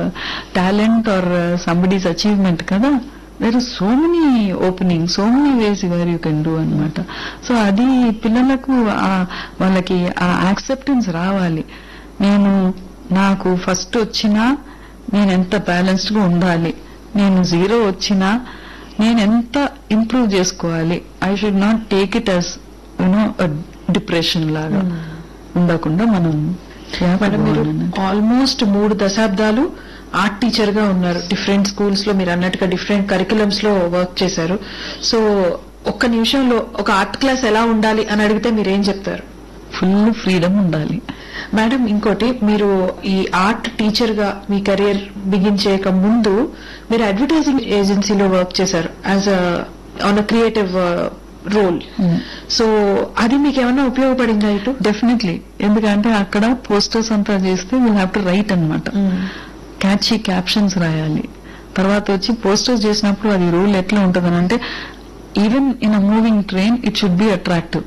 Talent are somebody's achievement కదా there is so many opening so many ways where you can do అనమాట so అది పిల్లలకు ఆ- వాళ్ళకి ఆ యాక్సెప్టెన్స్ రావాలి నేను నాకు ఫస్ట్ వచ్చినా నేను ఎంత బ్యాలెన్స్డ్ గా ఉండాలి నేను జీరో వచ్చినా నేను ఎంత ఇంప్రూవ్ చేసుకోవాలి I should not take it as you know depression లాగా ఉండకుండా మనం మేడం మీరు ఆల్మోస్ట్ మూడు దశాబ్దాలు ఆర్ట్ టీచర్ గా ఉన్నారు డిఫరెంట్ స్కూల్స్ లో మీరు అన్నట్టుగా డిఫరెంట్ కరికులమ్స్ లో వర్క్ చేశారు సో ఒక్క నిమిషంలో ఒక ఆర్ట్ క్లాస్ ఎలా ఉండాలి అని అడిగితే మీరేం చెప్తారు ఫుల్ ఫ్రీడమ్ ఉండాలి మేడం ఇంకోటి మీరు ఈ ఆర్ట్ టీచర్ గా మీ కెరియర్ బిగిన్ చేయక ముందు మీరు అడ్వర్టైజింగ్ ఏజెన్సీలో వర్క్ చేశారు as on a creative role so అది మీకు ఏమైనా ఉపయోగపడిందా ఇటు డెఫినెట్లీ ఎందుకంటే అక్కడ పోస్టర్స్ అంతా చేస్తే విల్ హ్యావ్ టు రైట్ అనమాట క్యాచీ క్యాప్షన్స్ రాయాలి తర్వాత వచ్చి పోస్టర్స్ చేసినప్పుడు అది రూల్ ఎట్లా ఉంటుంది అంటే even in a moving train it should be attractive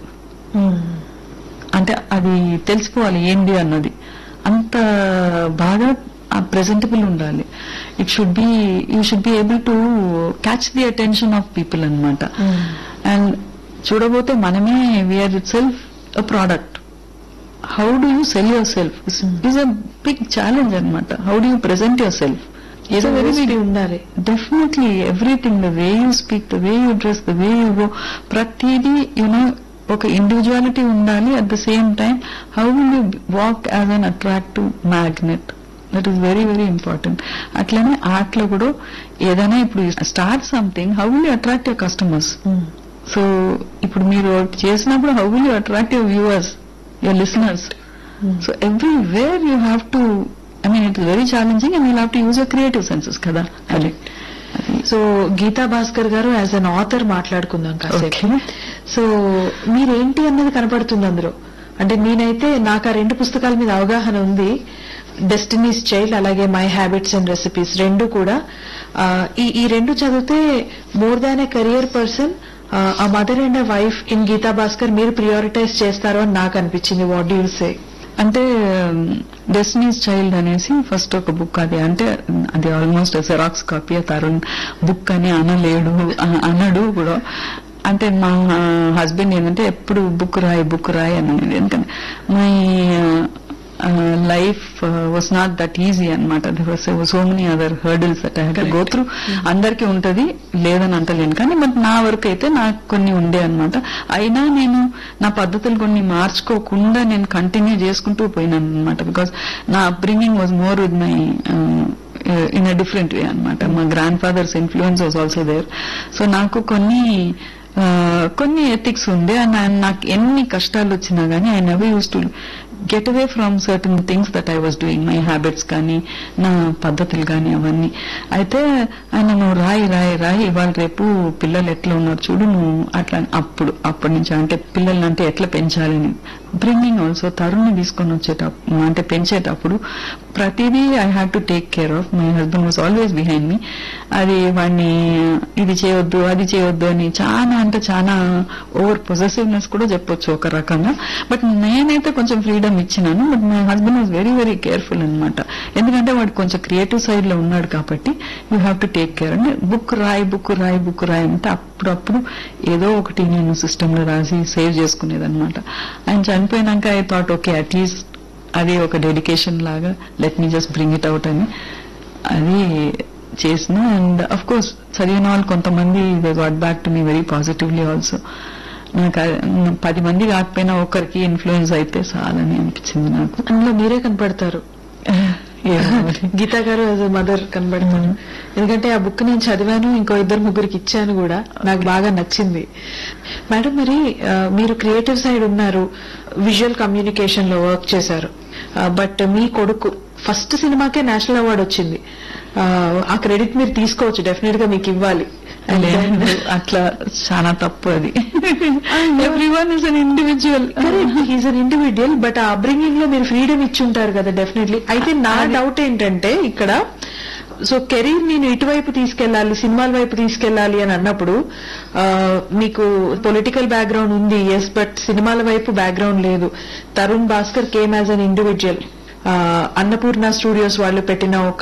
అంటే అది తెలిసిపోవాలి ఏంటి అన్నది అంత బాగా ప్రెజెంటబుల్ ఉండాలి it should be you should be able to catch the attention of people అనమాట అండ్ చూడబోతే మనమే we're itself a product how do you sell yourself is a big challenge అనమాట how do you present yourself ఏదో very ఉండాలి definitely everything the way you speak the way you dress the way you go ప్రతిదీ you know ఒక individuality ఉండాలి at the same time how will you walk as an attractive magnet that is very very important అట్లనే art లో కూడా ఏదైనా ఇప్పుడు start something how will you attract your customers so ఇప్పుడు మీరు ఒకటి చేసినప్పుడు how will you attract your viewers your listeners so everywhere you have to I mean it very challenging and you have to use your creative senses కదా అది so Gita Bhaskar గారు as an author మాట్లాడుకుందాం కాసేపు Okay. So మీరేంటి అన్నది కనపడుతుంది అందులో అంటే నేనైతే నాకు ఆ రెండు పుస్తకాల మీద అవగాహన ఉంది డెస్టినీస్ చైల్డ్ అలాగే మై హ్యాబిట్స్ అండ్ రెసిపీస్ రెండు కూడా ఆ, ఈ ఈ రెండు చదివితే more than a career person ఆ mother and a wife in Geetha Bhaskar మీరు ప్రియారిటైజ్ చేస్తారు అని నాకు అనిపించింది వాట్ డూ యూ సే అంటే డెస్టినీస్ చైల్డ్ అనేసి ఫస్ట్ ఒక బుక్ అది అంటే అది almost xerox copy Tarun book అని అనలేడు అ- అనడు కూడా అంటే మా హస్బెండ్ ఏంటంటే ఎప్పుడు బుక్ రాయి బుక్ రాయి అని అనేది ఎందుకంటే my life was not that easy అనమాట so many other hurdles that I go through అందరికీ ఉంటది లేదని అంటలేను కానీ బట్ నా వరకు అయితే నాకు కొన్ని ఉండే అన్నమాట అయినా నేను నా పద్ధతులు కొన్ని మార్చుకోకుండా నేను కంటిన్యూ చేసుకుంటూ పోయినాను అనమాట బికాస్ నా upbringing was more with my in a different way అనమాట మా grandfather's influence was also there so నాకు కొన్ని ఆ, కొన్ని ఎథిక్స్ ఉండే అండ్ ఆయన నాకు ఎన్ని కష్టాలు వచ్చినా గానీ I never use to get away from certain things that I was doing my habits కానీ నా పద్ధతులు కానీ అవన్నీ అయితే ఆయన నువ్వు రాయి రాయి రాయి ఇవాళ రేపు పిల్లలు ఎట్లా ఉన్నారు చూడు నువ్వు అట్లా అని అప్పుడు అప్పటి నుంచి అంటే పిల్లల్ని అంటే ఎట్లా పెంచాలని బ్రింగింగ్ ఆల్సో తరుణ్ని తీసుకొని వచ్చేటప్పుడు అంటే పెంచేటప్పుడు ప్రతిదీ I have to take care of my husband was always behind me అది వాడిని ఇది చేయొద్దు అది చేయొద్దు అని చాలా అంటే చాలా ఓవర్ పొజెసివ్నెస్ కూడా చెప్పొచ్చు ఒక రకంగా బట్ నేనైతే కొంచెం ఫ్రీడమ్ ఇచ్చినాను but my husband was very very careful అనమాట ఎందుకంటే వాడు కొంచెం క్రియేటివ్ సైడ్ లో ఉన్నాడు కాబట్టి you have to take care అంటే బుక్ రాయి బుక్ రాయి బుక్ రాయి అంటే అప్పుడప్పుడు ఏదో ఒకటి నేను సిస్టమ్ లో రాసి సేవ్ చేసుకునేది అనమాట ఆయన చనిపోయినాక ఐ థాట్ ఓకే అట్లీస్ట్ అది ఒక డెడికేషన్ లాగా let me just bring it out అని అది చేసిన అండ్ అఫ్ కోర్స్ చదివిన వాళ్ళు కొంతమంది they got back to me very positively also నాకు ఆ- పది మంది కాకపోయినా ఒకరికి ఇన్ఫ్లుయెన్స్ అయితే చాలని అనిపించింది నాకు అందులో మీరే కనపడతారు ఏమో మరి. గీతా గారు యాజ్ మదర్ కనబడతారు ఎందుకంటే ఆ బుక్ నేను చదివాను ఇంకో ఇద్దరు ముగ్గురికి ఇచ్చాను కూడా నాకు బాగా నచ్చింది మేడం మరి ఆ, మీరు క్రియేటివ్ సైడ్ ఉన్నారు విజువల్ కమ్యూనికేషన్ లో వర్క్ చేశారు బట్ మీ కొడుకు ఫస్ట్ సినిమాకే నేషనల్ అవార్డు వచ్చింది ఆ, ఆ క్రెడిట్ మీరు తీసుకోవచ్చు డెఫినెట్ గా మీకు ఇవ్వాలి And then- లేదు, అట్లా చాలా తప్పు అది everyone is an individual correct he's an individual but ఆ అప్బ్రింగింగ్ లో మీరు ఫ్రీడమ్ ఇచ్చి ఉంటారు కదా డెఫినెట్లీ అయితే నా డౌట్ ఏంటంటే ఇక్కడ సో కెరీర్ నేను ఇటువైపు తీసుకెళ్లాలి సినిమాల వైపు తీసుకెళ్లాలి అని అన్నప్పుడు ఆ, మీకు పొలిటికల్ బ్యాక్గ్రౌండ్ ఉంది ఎస్ బట్ సినిమాల వైపు బ్యాక్గ్రౌండ్ లేదు Tarun Bhaskar came as an individual Annapurna studios వాళ్ళు పెట్టిన ఒక